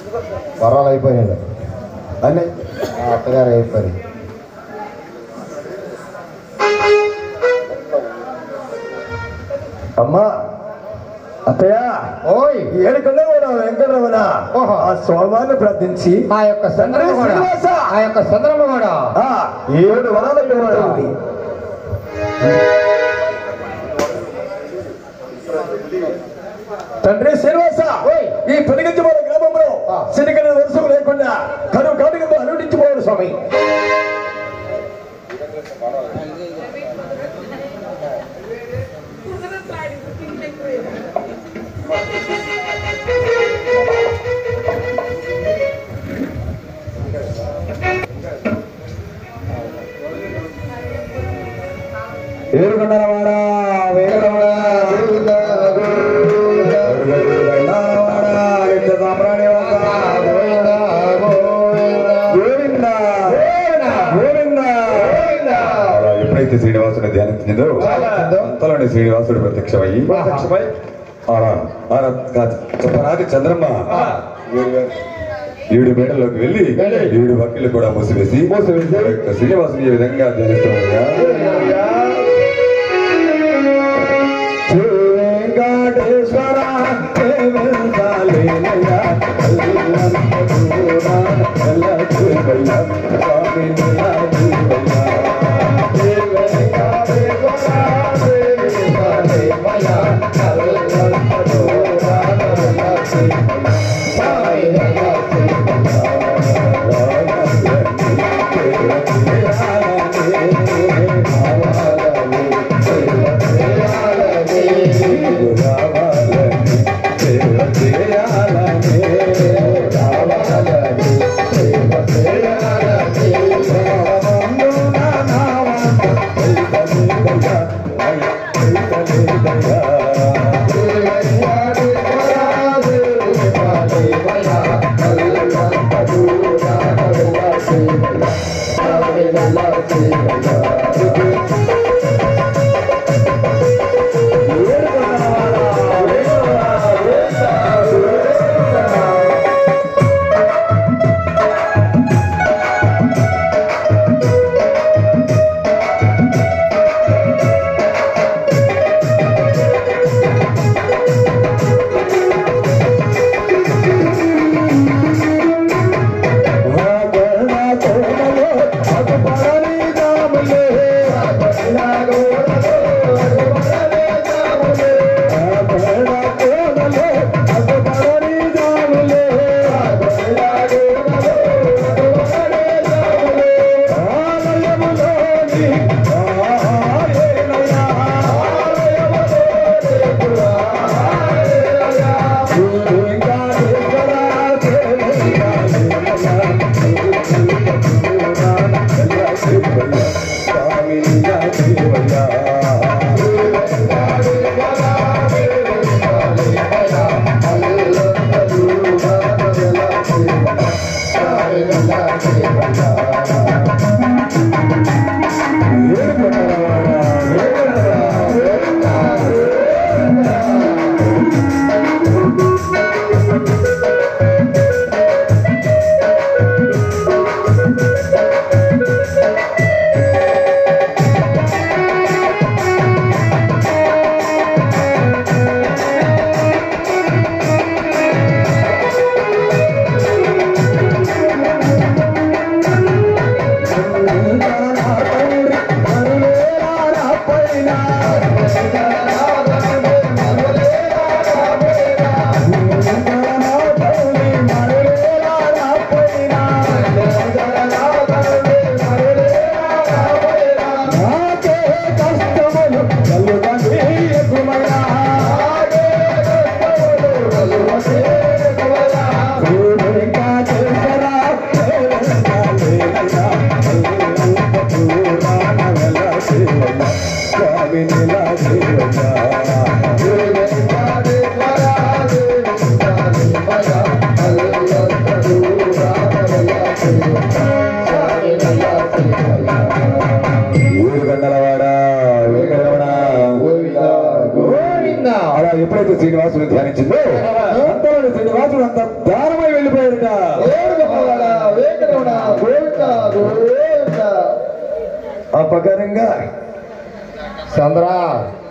వరాలు అయిపోయినాయి అన్నీ మా అత్తగారు అయిపోయి అమ్మా అత్తయ్య ఓయ్ ఏడుకొండ కూడా వెంకటరమణ ఓహో. ఆ స్వామివారిని ప్రార్థించి ఆ యొక్క చంద్రమ కూడా శ్రీనివాస! ఆ యొక్క చంద్రమ కూడా ఆ ఏడు వరాలు పెరుగుతుంది తండ్రి శ్రీనివాస ఓయ్. ఈ పెనుగంచిపోల గ్రామంలో ఆ. సిరికల వర్షం లేకుండా కరువు కాటుకతో అనుడించిపోయాడు స్వామి ఏడుకొండలవాడ వేగరమణ అలా ఎప్పుడైతే శ్రీనివాసుని ధ్యానించిందో అంతలోని శ్రీనివాసుడు ప్రత్యక్షమయ్యి ప్రత్యక్షమై ఆడ ఆడ చెప్పరాది చంద్రమ్మ ఏడు మేడల్లోకి వెళ్ళి ఏడు భక్తులు కూడా మూసివేసి మూసివేసి శ్రీనివాసుని ఈ విధంగా ధ్యానిస్తున్నాయా వెంకటేశ్వర ఊరు గండలవాడ వెంకటరమణ గోవింద అలా ఎప్పుడైతే శ్రీనివాసుని ధ్యానించిందో అంతలోని శ్రీనివాసుడు అంత దానమై వెళ్ళిపోయారట ఏడు గొప్పవాడ వేంకటరమణ గోవింద గోవింద అపకారంగా చంద్ర